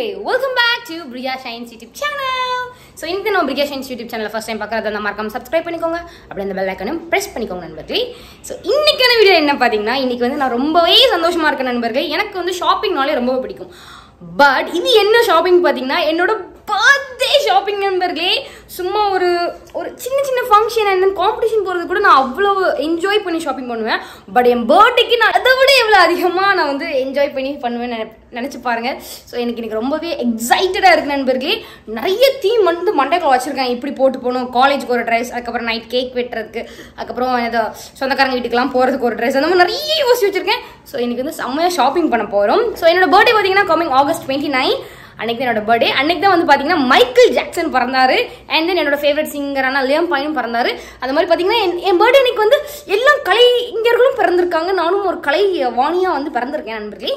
மக்களே welcome back to Priya Shines YouTube channel so இன்னைக்கு நம்ம பிரியா ஷைன்ஸ் யூடியூப் சேனலை ஃபஸ்ட் டைம் பார்க்குறது அந்த மறக்காம சப்ஸ்கிரைப் பண்ணிக்கோங்க அப்படி அந்த பெல் ஐக்கனும் ப்ரெஸ் பண்ணிக்கோங்க நண்பர்களே ஸோ இன்னைக்கான வீடியோ என்ன பார்த்தீங்கன்னா இன்னைக்கு வந்து நான் ரொம்பவே சந்தோஷமா இருக்கேன் நண்பர்களே எனக்கு வந்து ஷாப்பிங்னாலே ரொம்பவே பிடிக்கும் பட் இது என்ன ஷாப்பிங் பார்த்தீங்கன்னா என்னோட பர்த்டே ஷாப்பிங் நண்பர்களே சும்மா ஒரு ஒரு சின்ன சின்ன ஃபங்க்ஷன் அண்ட் காம்படிஷன் போகிறது கூட நான் அவ்வளோ என்ஜாய் பண்ணி ஷாப்பிங் பண்ணுவேன் பட் என் பர்த்டேக்கு நான் அதை விட எவ்வளோ அதிகமாக நான் வந்து என்ஜாய் பண்ணி பண்ணுவேன் நினச்சி பாருங்கள் ஸோ எனக்கு எனக்கு ரொம்பவே எக்ஸைட்டடாக இருக்கு நண்பர்களே நிறைய தீம் வந்து மண்டைக்குள்ள வச்சுருக்கேன் இப்படி போட்டு போகணும் காலேஜுக்கு ஒரு ட்ரெஸ் அதுக்கப்புறம் நைட் கேக் வெட்டுறதுக்கு அதுக்கப்புறம் ஏதோ சொந்தக்காரங்க வீட்டுக்கெல்லாம் போகிறதுக்கு ஒரு ட்ரெஸ் அந்த மாதிரி நிறைய யோசிச்சு வச்சிருக்கேன் ஸோ எனக்கு வந்து செம்மையாக ஷாப்பிங் பண்ண போகிறோம் ஸோ என்னோட பர்த்டே பார்த்தீங்கன்னா கமிங் ஆகஸ்ட் டுவெண்ட்டி நைன் அன்னைக்கு என்னோட பர்த்டே அன்னைக்கு தான் வந்து பார்த்தீங்கன்னா மைக்கேல் ஜாக்சன் பிறந்தாரு அண்ட் தென் என்னோட ஃபேவரட் சிங்கரான லியம் பாயும் பிறந்தாரு அந்த மாதிரி பார்த்தீங்கன்னா என் என் பர்த்டே அன்னைக்கு வந்து எல்லா கலைஞர்களும் பிறந்திருக்காங்க நானும் ஒரு கலை வாணியாக வந்து பிறந்திருக்கேன் நண்பர்களே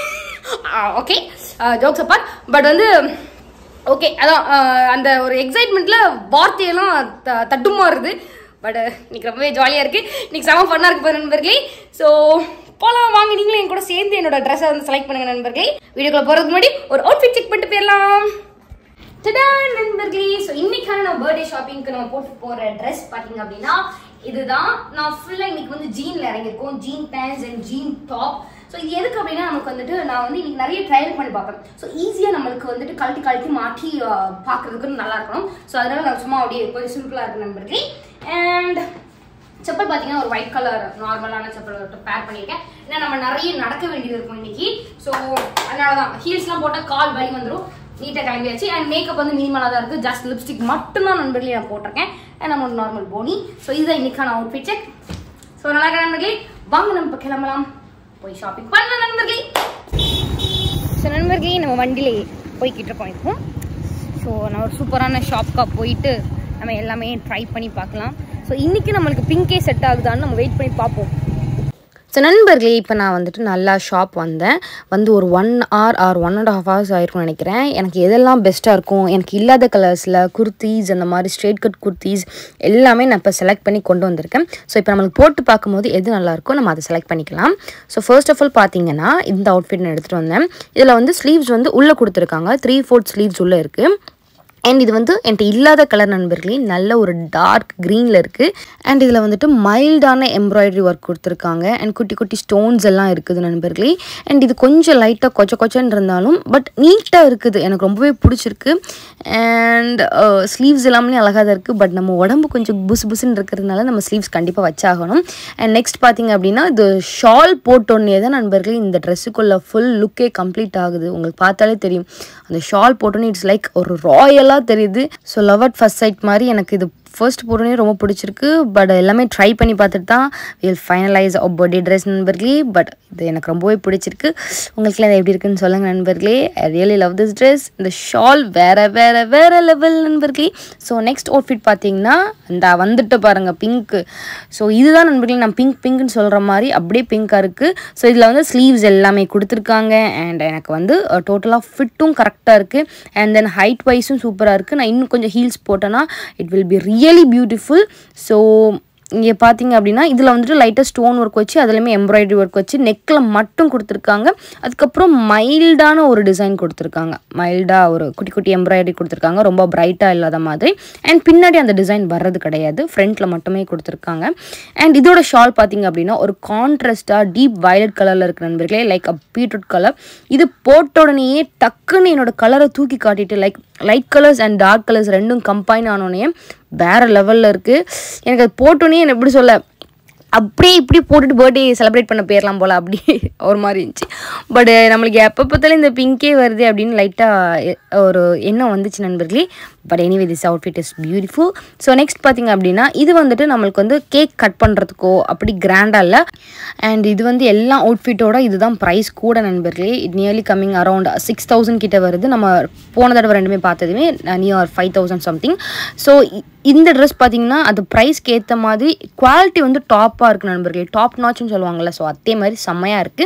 ஓகே ஜோக்ஸ் அப்பார்ட் பட் வந்து ஓகே அதான் அஹ், அந்த ஒரு எக்ஸைட்மெண்ட்டில் வார்த்தையெல்லாம் த தட்டுமாறுது பட் இன்னைக்கு ரொம்பவே ஜாலியாக இருக்குது இன்னைக்கு செம ஃபன்னாக இருக்கு பாரு நண்பர்களே ஸோ போகலாம் வாங்க நீங்களும் என் கூட சேர்ந்து என்னோட ட்ரெஸ்ஸை வந்து செலக்ட் பண்ணுங்க நண்பர்களே வீடியோக்குள்ள போகிறதுக்கு முன்னாடி ஒரு அவுட்ஃபிட் செக் பண்ணிட்டு போயிடலாம் டடா நண்பர்களே ஸோ இன்னைக்கான நம்ம பர்த்டே ஷாப்பிங்க்கு நம்ம போட்டு போகிற ட்ரெஸ் பார்த்தீங்க அப்படின்னா இதுதான் நான் ஃபுல்லாக இன்னைக்கு வந்து ஜீனில் இறங்கியிருக்கோம் jean pants and jean top so இது எதுக்கு அப்படின்னா நமக்கு வந்துட்டு நான் வந்து இன்னைக்கு நிறைய ட்ரையல் பண்ணி பார்ப்பேன் ஸோ ஈஸியாக நம்மளுக்கு வந்துட்டு கழட்டி கழட்டி மாற்றி பார்க்கறதுக்கு நல்லா இருக்கணும் ஸோ அதனால நான் சும்மா அப்படியே போய் சிம்பிளாக இருக்கு நண்பர்களே அண்ட் செப்பல் பார்த்தீங்கன்னா ஒரு ஒயிட் கலர் நார்மலான செப்பல் பேர் பண்ணியிருக்கேன் ஏன்னா நம்ம நிறைய நடக்க வேண்டியது இருக்கும் இன்னைக்கு ஸோ அதனால தான் ஹீல்ஸ்லாம் போட்டால் கால் வலி வந்துடும் நீட்டாக கிளம்பியாச்சு அண்ட் மேக்கப் வந்து மினிமலாக தான் இருக்குது ஜஸ்ட் லிப்ஸ்டிக் மட்டும்தான் நண்பர்களே நான் போட்டிருக்கேன் அண்ட் நம்ம நார்மல் போனி ஸோ இதுதான் இன்னைக்கான அவுட்ஃபிட் செக் ஸோ நல்லா இருக்க நண்பர்களே வாங்க நம்ம இப்போ கிளம்பலாம் போய் ஷாப்பிங் பண்ணலாம் நண்பர்களே ஸோ நண்பர்களே நம்ம வண்டியிலே போய்கிட்டு இருக்கோம் இப்போ ஸோ நான் ஒரு சூப்பரான ஷாப்க்காக போயிட்டு நம்ம எல்லாமே ட்ரை பண்ணி பார்க்கலாம் ஸோ இன்றைக்கி நம்மளுக்கு பிங்கே செட் ஆகுதான்னு நம்ம வெயிட் பண்ணி பார்ப்போம் ஸோ நண்பர்களே இப்போ நான் வந்துட்டு நல்லா ஷாப் வந்தேன் வந்து ஒரு one hour or one and half hours ஆயிருக்கும்னு நினைக்கிறேன் எனக்கு எதெல்லாம் பெஸ்ட்டாக இருக்கும் எனக்கு இல்லாத கலர்ஸில் குர்த்தீஸ் அந்த மாதிரி ஸ்ட்ரெயிட் கட் குர்த்தீஸ் எல்லாமே நான் இப்போ செலக்ட் பண்ணி கொண்டு வந்திருக்கேன் ஸோ இப்போ நம்மளுக்கு போட்டு பார்க்கும்போது எது நல்லா இருக்கோ நம்ம அதை செலக்ட் பண்ணிக்கலாம் ஸோ ஃபர்ஸ்ட் ஆஃப் ஆல் பார்த்தீங்கன்னா இந்த அவுட்ஃபிட் நான் எடுத்துகிட்டு வந்தேன் இதில் வந்து ஸ்லீவ்ஸ் வந்து உள்ளே கொடுத்துருக்காங்க த்ரீ ஃபோர்த் ஸ்லீவ்ஸ் உள்ளே இருக்குது அண்ட் இது வந்து என்கிட்ட இல்லாத கலர் நண்பர்களே நல்ல ஒரு டார்க் க்ரீனில் இருக்குது அண்ட் இதில் வந்துட்டு மைல்டான எம்ப்ராய்டரி ஒர்க் கொடுத்துருக்காங்க அண்ட் குட்டி குட்டி ஸ்டோன்ஸ் எல்லாம் இருக்குது நண்பர்களே அண்ட் இது கொஞ்சம் லைட்டாக கொச்ச கொச்சன்னு இருந்தாலும் பட் நீட்டாக இருக்குது எனக்கு ரொம்பவே பிடிச்சிருக்கு அண்ட் ஸ்லீவ்ஸ் எல்லாமே அழகாக தான் இருக்குது பட் நம்ம உடம்பு கொஞ்சம் புஸ் புஸ்ன்னு இருக்கிறதுனால நம்ம ஸ்லீவ்ஸ் கண்டிப்பாக வச்சாகணும் அண்ட் நெக்ஸ்ட் பார்த்தீங்க அப்படின்னா இது ஷால் போட்டோன்னே தான் நண்பர்களே இந்த ட்ரெஸ்ஸுக்குள்ள ஃபுல் லுக்கே கம்ப்ளீட் ஆகுது உங்களுக்கு பார்த்தாலே தெரியும் அந்த ஷால் போட்டோன்னே இட்ஸ் லைக் ஒரு ராயலாக தெரியுது so love at first sight மாதிரி எனக்கு இது ஃபர்ஸ்ட் போட்டோன்னே ரொம்ப பிடிச்சிருக்கு பட் எல்லாமே ட்ரை பண்ணி பார்த்துட்டு தான் will finalise a birthday dress நண்பர்களே பட் இது எனக்கு ரொம்பவே பிடிச்சிருக்கு உங்களுக்குலாம் இது எப்படி இருக்குன்னு சொல்லுங்கள் நண்பர்களே I really love this dress இந்த ஷால் வேற வேற வேற லெவல் நண்பர்களே ஸோ நெக்ஸ்ட் அவுட்ஃபிட் பார்த்தீங்கன்னா இந்த வந்துட்டு பாருங்கள் பிங்க்கு ஸோ இதுதான் நண்பர்களே நான் பிங்க் பிங்க்னு சொல்கிற மாதிரி அப்படியே பிங்காக இருக்குது ஸோ இதில் வந்து ஸ்லீவ்ஸ் எல்லாமே கொடுத்துருக்காங்க அண்ட் எனக்கு வந்து டோட்டலாக ஃபிட்டும் கரெக்டாக இருக்குது அண்ட் தென் ஹைட் வைஸும் சூப்பராக இருக்குது நான் இன்னும் கொஞ்சம் ஹீல்ஸ் போட்டேன்னா it will be really beautiful so இங்கே பார்த்தீங்க அப்படின்னா இதில் வந்துட்டு லைட்டாக ஸ்டோன் ஒர்க் வச்சு அதுலேயுமே எம்ப்ராய்டரி ஒர்க் வச்சு நெக்கில் மட்டும் கொடுத்துருக்காங்க அதுக்கப்புறம் மைல்டான ஒரு டிசைன் கொடுத்துருக்காங்க மைல்டாக ஒரு குட்டி குட்டி எம்ப்ராய்டரி கொடுத்துருக்காங்க ரொம்ப பிரைட்டாக இல்லாத மாதிரி அண்ட் பின்னாடி அந்த டிசைன் வர்றது கிடையாது ஃப்ரண்ட்டில் மட்டுமே கொடுத்துருக்காங்க அண்ட் இதோட ஷால் பார்த்தீங்க அப்படின்னா ஒரு கான்ட்ராஸ்டாக டீப் வயலட் கலரில் இருக்கிற நண்பர்களே லைக் அ பீட்ரூட் கலர் இது போட்ட உடனேயே டக்குன்னு என்னோட கலரை தூக்கி காட்டிட்டு like light colours and dark colours ரெண்டும் கம்பைன் ஆனோடனே வேற லெவலில் இருக்குது எனக்கு அது போட்டோன்னே என்ன எப்படி சொல்ல அப்படியே இப்படி போட்டுட்டு பர்த்டே செலிப்ரேட் பண்ண போயிடலாம் போல் அப்படி ஒரு மாதிரி இருந்துச்சு பட் நம்மளுக்கு எப்போ பார்த்தாலும் இந்த பிங்கே வருது அப்படின்னு லைட்டாக ஒரு எண்ணம் வந்துச்சு நண்பர்களே but anyway this outfit is beautiful so next பார்த்தீங்க அப்படின்னா இது வந்துட்டு நம்மளுக்கு வந்து கேக் கட் பண்ணுறதுக்கோ அப்படி கிராண்டாக இல்லை அண்ட் இது வந்து எல்லா அவுட்ஃபிட்டோட இதுதான் ப்ரைஸ் கூட நண்பர்களே it nearly coming around six thousand கிட்ட வருது நம்ம போன தடவை ரெண்டுமே பார்த்ததுமே near five thousand something so இந்த ட்ரெஸ் பார்த்தீங்கன்னா அது ப்ரைஸ்க்கு ஏற்ற மாதிரி குவாலிட்டி வந்து டாப்பாக இருக்குது நண்பர்களே டாப் நாச்சுன்னு சொல்லுவாங்கள்ல ஸோ அதே மாதிரி செம்மையாக இருக்குது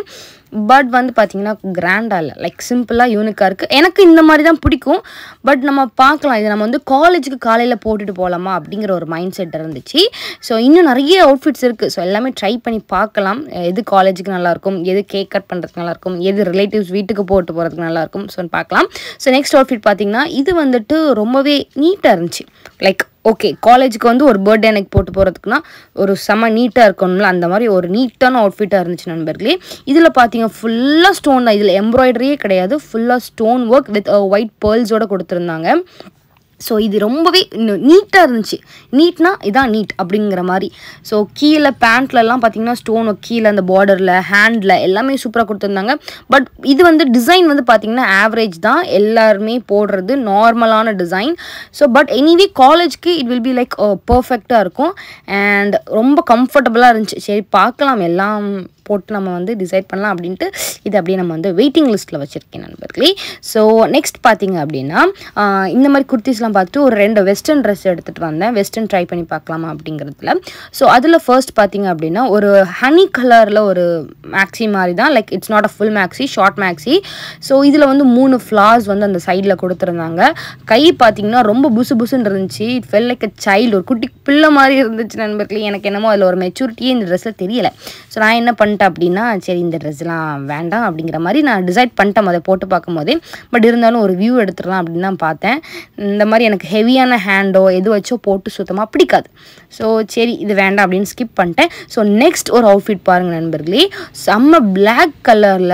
பட் வந்து பார்த்தீங்கன்னா கிராண்டாக இல்லை லைக் சிம்பிளாக யூனிக்காக இருக்குது எனக்கு இந்த மாதிரி தான் பிடிக்கும் பட் நம்ம பார்க்கலாம் இது நம்ம வந்து காலேஜுக்கு காலையில் போட்டுட்டு போகலாமா அப்படிங்கிற ஒரு மைண்ட் செட் இருந்துச்சு ஸோ இன்னும் நிறைய அவுட்ஃபிட்ஸ் இருக்குது ஸோ எல்லாமே ட்ரை பண்ணி பார்க்கலாம் எது காலேஜுக்கு நல்லாயிருக்கும் எது கேக் கட் பண்ணுறதுக்கு நல்லாயிருக்கும் எது ரிலேட்டிவ்ஸ் வீட்டுக்கு போட்டு போகிறதுக்கு நல்லாயிருக்கும் ஸோ பார்க்கலாம் ஸோ நெக்ஸ்ட் அவுட்ஃபிட் பார்த்தீங்கன்னா இது வந்துட்டு ரொம்பவே நீட்டாக இருந்துச்சு லைக் ஓகே காலேஜுக்கு வந்து ஒரு பர்த்டே எனக்கு போட்டு போகிறதுக்குனா ஒரு செம நீட்டாக இருக்கணும்ல அந்த மாதிரி ஒரு நீட்டான அவுட்ஃபிட்டாக இருந்துச்சு நண்பர்களே இதில் பார்த்தீங்க ஃபுல்லாக ஸ்டோன் தான் இதில் எம்ப்ராய்டரியே கிடையாது ஃபுல்லாக ஸ்டோன் ஒர்க் வித் ஒயிட் பேர்ல்ஸோட கொடுத்துருந்தாங்க ஸோ இது ரொம்பவே நீட்டாக இருந்துச்சு நீட்னா இதான் நீட் அப்படிங்கிற மாதிரி ஸோ கீழே பேண்ட்லலாம் பார்த்தீங்கன்னா ஸ்டோன் கீழே அந்த பார்டரில் ஹேண்டில் எல்லாமே சூப்பராக கொடுத்துருந்தாங்க பட் இது வந்து டிசைன் வந்து பார்த்தீங்கன்னா ஆவரேஜ் தான் எல்லாருமே போடுறது நார்மலான டிசைன் ஸோ பட் எனிவே காலேஜ்க்கு இட் வில் பி லைக் பர்ஃபெக்டாக இருக்கும் அண்ட் ரொம்ப கம்ஃபர்டபுளாக இருந்துச்சு சரி பார்க்கலாம் எல்லாம் போட்டு நம்ம வந்து டிசைட் பண்ணலாம் அப்படின்ட்டு இது அப்படியே நம்ம வந்து வெயிட்டிங் லிஸ்ட்டில் வச்சுருக்கேன் நண்பர்களே ஸோ நெக்ஸ்ட் பார்த்தீங்க அப்படின்னா ஆஹ் இந்த மாதிரி குர்த்திஸ்லாம் பார்த்துட்டு ஒரு ரெண்டு வெஸ்டர்ன் ட்ரெஸ் எடுத்துகிட்டு வந்தேன் வெஸ்டர்ன் ட்ரை பண்ணி பார்க்கலாமா அப்படிங்கிறதுல ஸோ அதில் ஃபர்ஸ்ட் பார்த்தீங்க அப்படின்னா ஒரு ஹனி கலரில் ஒரு மேக்ஸி மாதிரி தான் like it's not a full maxi short maxi so இதில் வந்து மூணு ஃப்ளார்ஸ் வந்து அந்த சைடில் கொடுத்துருந்தாங்க கை பார்த்தீங்கன்னா ரொம்ப புசு புசுன்னு இருந்துச்சு it felt like a child ஒரு குட்டி பிள்ளை மாதிரி இருந்துச்சு நண்பர்களே எனக்கு என்னமோ அதில் ஒரு மெச்சூரிட்டியே இந்த ட்ரெஸ்ஸில் தெரியல ஸோ நான் என்ன பண்ணிட்டேன் அப்படின்னா சரி இந்த ட்ரெஸ்லாம் வேண்டாம் அப்படிங்கிற மாதிரி நான் டிசைட் பண்ணிட்டேன் அதை போட்டு பார்க்கும்போதே பட் இருந்தாலும் ஒரு வியூ எடுத்துடலாம் அப்படின்னு தான் பார்த்தேன் இந்த மாதிரி எனக்கு ஹெவியான ஹேண்டோ எது வச்சோ போட்டு சுத்தமாக பிடிக்காது ஸோ சரி இது வேண்டாம் அப்படின்னு ஸ்கிப் பண்ணிட்டேன் ஸோ நெக்ஸ்ட் ஒரு அவுட்ஃபிட் பாருங்கள் நண்பர்களே செம்ம பிளாக் கலரில்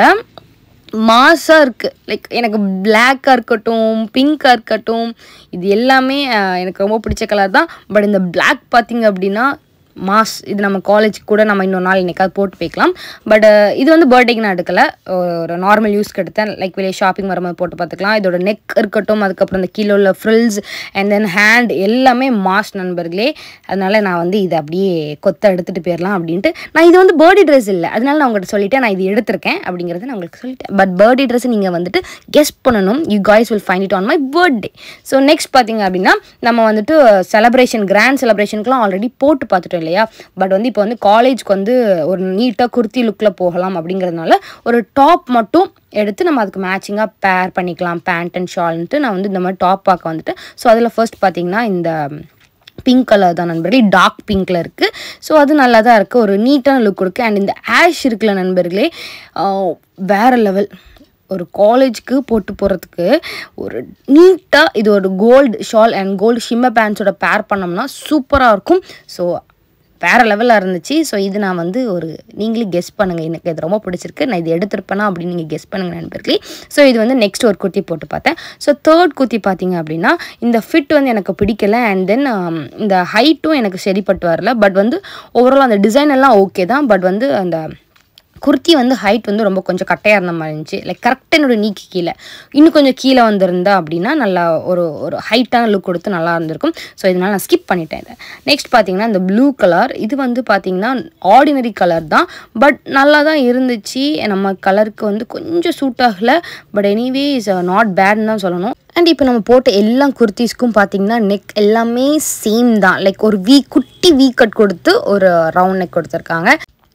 மாஸாக இருக்குது லைக் எனக்கு பிளாக்காக இருக்கட்டும் பிங்காக இருக்கட்டும் இது எல்லாமே அஹ், எனக்கு ரொம்ப பிடிச்ச கலர் தான் பட் இந்த Black பார்த்தீங்க அப்படின்னா மாஸ் இது நம்ம காலேஜ் கூட நம்ம இன்னொரு நாள் என்னைக்காவது போட்டு போய்க்கலாம் பட் இது வந்து பர்த்டேக்கு நான் எடுக்கல ஒரு நார்மல் யூஸ்க்கு எடுத்தேன் லைக் வெளியே ஷாப்பிங் வரும்போது போட்டு பார்த்துக்கலாம் இதோட நெக் இருக்கட்டும் அதுக்கப்புறம் இந்த கீழே உள்ள ஃப்ரில்ஸ் அண்ட் தென் ஹேண்ட் எல்லாமே மாஸ் நண்பர்களே அதனால நான் வந்து இதை அப்படியே கொத்த எடுத்துகிட்டு போயிடலாம் அப்படின்ட்டு நான் இது வந்து பர்த்டே ட்ரெஸ் இல்லை அதனால நான் உங்கள்கிட்ட சொல்லிட்டேன் நான் இது எடுத்திருக்கேன் அப்படிங்கிறத நான் உங்களுக்கு சொல்லிட்டேன் பட் பர்த்டே ட்ரெஸ் நீங்கள் வந்துட்டு கெஸ் பண்ணணும் you guys will find it on my birthday so next பார்த்தீங்க அப்படின்னா நம்ம வந்துட்டு செலப்ரேஷன் கிராண்ட் செலப்ரேஷனுக்குலாம் ஆல்ரெடி போட்டு பார்த்துட்டோம் இல்லையா பட் வந்து இப்போ வந்து காலேஜ்க்கு வந்து ஒரு நீட்டாக குர்த்தி லுக்கில் போகலாம் அப்படிங்கிறதுனால ஒரு டாப் மட்டும் எடுத்து நம்ம அதுக்கு மேட்சிங்காக பேர் பண்ணிக்கலாம் பேண்ட் அண்ட் ஷால்ன்ட்டு நான் வந்து இந்த மாதிரி டாப் பார்க்க வந்துட்டு ஸோ அதில் ஃபர்ஸ்ட் பார்த்தீங்கன்னா இந்த பிங்க் கலர் தான் நண்பர்களே டார்க் பிங்க்கில் இருக்குது ஸோ அது நல்லா தான் இருக்குது ஒரு நீட்டான லுக் இருக்குது அண்ட் இந்த ஆஷ் இருக்குல்ல நண்பர்களே ஆஹ் வேற லெவல் ஒரு காலேஜ்க்கு போட்டு போகிறதுக்கு ஒரு நீட்டாக இது ஒரு gold shawl and gold shimmer பேண்ட்ஸோட பேர் பண்ணோம்னா சூப்பராக இருக்கும் ஸோ வேறு லெவலில் இருந்துச்சு ஸோ இது நான் வந்து ஒரு நீங்களே கெஸ் பண்ணுங்கள் எனக்கு இது ரொம்ப பிடிச்சிருக்கு நான் இது எடுத்திருப்பேனா அப்படின்னு நீங்கள் கெஸ் பண்ணுங்கள் நண்பர்களே ஸோ இது வந்து நெக்ஸ்ட் ஒரு குர்த்தி போட்டு பார்த்தேன் ஸோ தேர்ட் குர்த்தி பார்த்தீங்க அப்படின்னா இந்த ஃபிட் வந்து எனக்கு பிடிக்கல அண்ட் தென் இந்த ஹைட்டும் எனக்கு சரிப்பட்டு வரல பட் வந்து ஓவரால் அந்த டிசைன் எல்லாம் ஓகே தான் பட் வந்து அந்த குர்த்தி வந்து ஹைட் வந்து ரொம்ப கொஞ்சம் கட்டையாக இருந்த மாதிரி இருந்துச்சு லைக் கரெக்டாக என்னோட நீக்கி கீழே இன்னும் கொஞ்சம் கீழே வந்திருந்தா அப்படின்னா நல்லா ஒரு ஒரு ஹைட்டான லுக் கொடுத்து நல்லா இருந்திருக்கும் ஸோ இதனால் நான் ஸ்கிப் பண்ணிட்டேன் இதை நெக்ஸ்ட் பார்த்தீங்கன்னா இந்த ப்ளூ கலர் இது வந்து பார்த்தீங்கன்னா ஆர்டினரி கலர் தான் பட் நல்லா தான் இருந்துச்சு நம்ம கலருக்கு வந்து கொஞ்சம் சூட் ஆகலை பட் எனிவே இஸ் நாட் பேட்னு தான் சொல்லணும் அண்ட் இப்போ நம்ம போட்ட எல்லா குர்த்திஸ்க்கும் பார்த்தீங்கன்னா நெக் எல்லாமே சேம் தான் லைக் ஒரு வீ குட்டி வீ கட் கொடுத்து ஒரு ரவுண்ட் நெக் கொடுத்துருக்காங்க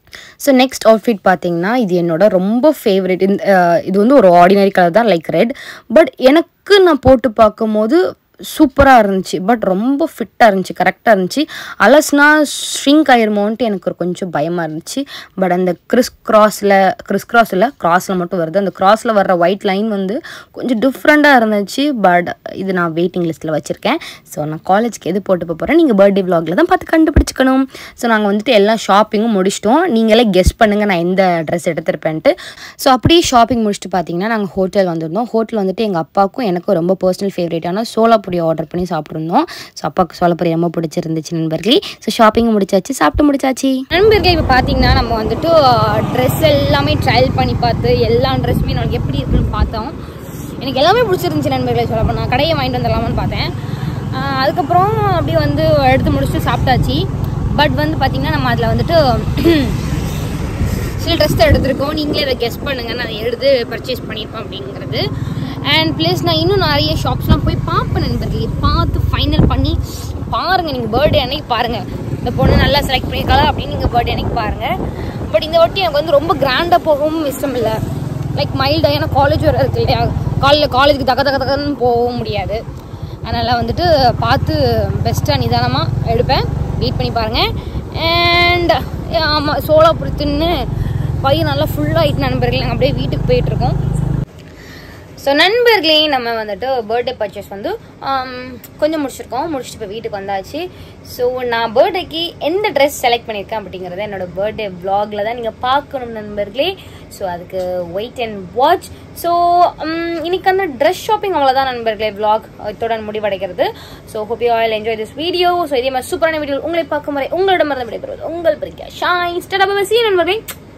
ஸோ நெக்ஸ்ட் அவுட்ஃபிட் பார்த்தீங்கன்னா இது என்னோட ரொம்ப ஃபேவரட் இந்த அஹ், இது வந்து ஒரு ஆர்டினரி கலர் தான் லைக் ரெட் பட் எனக்கு நான் போட்டு பார்க்கும்போது சூப்பராக இருந்துச்சு பட் ரொம்ப ஃபிட்டாக இருந்துச்சு கரெக்டாக இருந்துச்சு அலஸ்னா ஷ்ரிங்க் ஆயிருமோன்ட்டு எனக்கு ஒரு கொஞ்சம் பயமாக இருந்துச்சு பட் அந்த கிறிஸ் கிராஸில் கிறிஸ் கிராஸில் கிராஸில் மட்டும் வருது அந்த கிராஸில் வர்ற ஒயிட் லைன் வந்து கொஞ்சம் டிஃப்ரெண்ட்டாக இருந்துச்சு பட் இது நான் வெயிட்டிங் லிஸ்ட்டில் வச்சுருக்கேன் ஸோ நான் காலேஜ்க்கு எது போட்டு போகிறேன் நீங்கள் பர்த்டே vlogல தான் பார்த்து கண்டுபிடிச்சிக்கணும் ஸோ நாங்கள் வந்துட்டு எல்லா ஷாப்பிங்கும் முடிச்சிட்டோம் நீங்களே கெஸ் பண்ணுங்கள் நான் எந்த ட்ரெஸ் எடுத்திருப்பேன்ட்டு ஸோ அப்படியே ஷாப்பிங் முடிச்சுட்டு பார்த்தீங்கன்னா நாங்கள் ஹோட்டல் வந்திருந்தோம் ஹோட்டல் வந்துட்டு எங்கள் அப்பாவுக்கும் எனக்கும் ரொம்ப பர்சனல் ஃபேவரேட்டான சோலாப்பொடி ஆர்டர் பண்ணி சாப்பிட்ருந்தோம் ஸோ அப்பாவுக்கு சோலாப்பொடி ரொம்ப பிடிச்சிருந்துச்சு நண்பர்களே ஸோ ஷாப்பிங் முடிச்சாச்சு சாப்பிட்டு முடிச்சாச்சு நண்பர்களே இப்போ பார்த்தீங்கன்னா நம்ம வந்துட்டு ட்ரெஸ் எல்லாமே ட்ரையல் பண்ணி பார்த்து எல்லா ட்ரெஸ்ஸுமே நமக்கு எப்படி இருக்குன்னு பார்த்தோம் எனக்கு எல்லாமே பிடிச்சிருந்துச்சு நண்பர்களே சொல்ல போனால் கடையை வாங்கிட்டு வந்துடலாமான்னு பார்த்தேன் ஆஹ் அதுக்கப்புறம் அப்படியே வந்து எடுத்து முடிச்சுட்டு சாப்பிட்டாச்சு பட் வந்து பார்த்தீங்கன்னா நம்ம அதில் வந்துட்டு சில ட்ரெஸ் தான் எடுத்திருக்கோம் நீங்களே அதை கெஸ் பண்ணுங்கள் நான் எடுத்து பர்ச்சேஸ் பண்ணியிருப்பேன் அப்படிங்கிறது அண்ட் ப்ளஸ் நான் இன்னும் நிறைய ஷாப்ஸ்லாம் போய் பார்ப்பேன் நண்பர்களே பார்த்து ஃபைனல் பண்ணி பாருங்கள் நீங்கள் பர்த்டே அன்னைக்கு பாருங்கள் இந்த பொண்ணு நல்லா செலக்ட் பண்ணியிருக்காளா அப்படின்னு நீங்கள் பர்த்டே அன்னைக்கு பாருங்கள் பட் இந்த வாட்டி எனக்கு வந்து ரொம்ப கிராண்டாக போகவும் இஷ்டம் இல்லை லைக் மைல்டாக ஏன்னா காலேஜ் வர இருக்கு இல்லையா காலையில் காலேஜுக்கு தக்க தக்க தக்கன்னு போகவும் முடியாது அதனால் வந்துட்டு பார்த்து பெஸ்ட்டாக நிதானமாக எடுப்பேன் வெயிட் பண்ணி பாருங்கள் அண்ட் ஆமாம் சோளாபுரத்துன்னு பையன் நல்லா ஃபுல்லாகிட்டு நண்பர்கள் நாங்கள் அப்படியே வீட்டுக்கு போயிட்டுருக்கோம் ஸோ நண்பர்களே நம்ம வந்துட்டு பர்த்டே பர்ச்சேஸ் வந்து ஆம், கொஞ்சம் முடிச்சிருக்கோம் முடிச்சுட்டு இப்போ வீட்டுக்கு வந்தாச்சு ஸோ நான் பர்த்டேக்கு எந்த ட்ரெஸ் செலக்ட் பண்ணியிருக்கேன் அப்படிங்கிறத என்னோட பர்த்டே vlogல தான் நீங்கள் பார்க்கணும் நண்பர்களே ஸோ அதுக்கு வெயிட் அண்ட் வாட்ச் ஸோ இன்னைக்கு வந்து ட்ரெஸ் ஷாப்பிங் அவ்வளோதான் நண்பர்களே vlog இத்துடன் முடிவடைகிறது so hope you all enjoy this video so இதே மாதிரி சூப்பரான வீடியோ உங்களை பார்க்கும் வரை உங்களிடமிருந்து விடைபெறுவது உங்கள் பிரிக்கா ஷாயின் ஸ்டட் அப்போ நண்பர்களே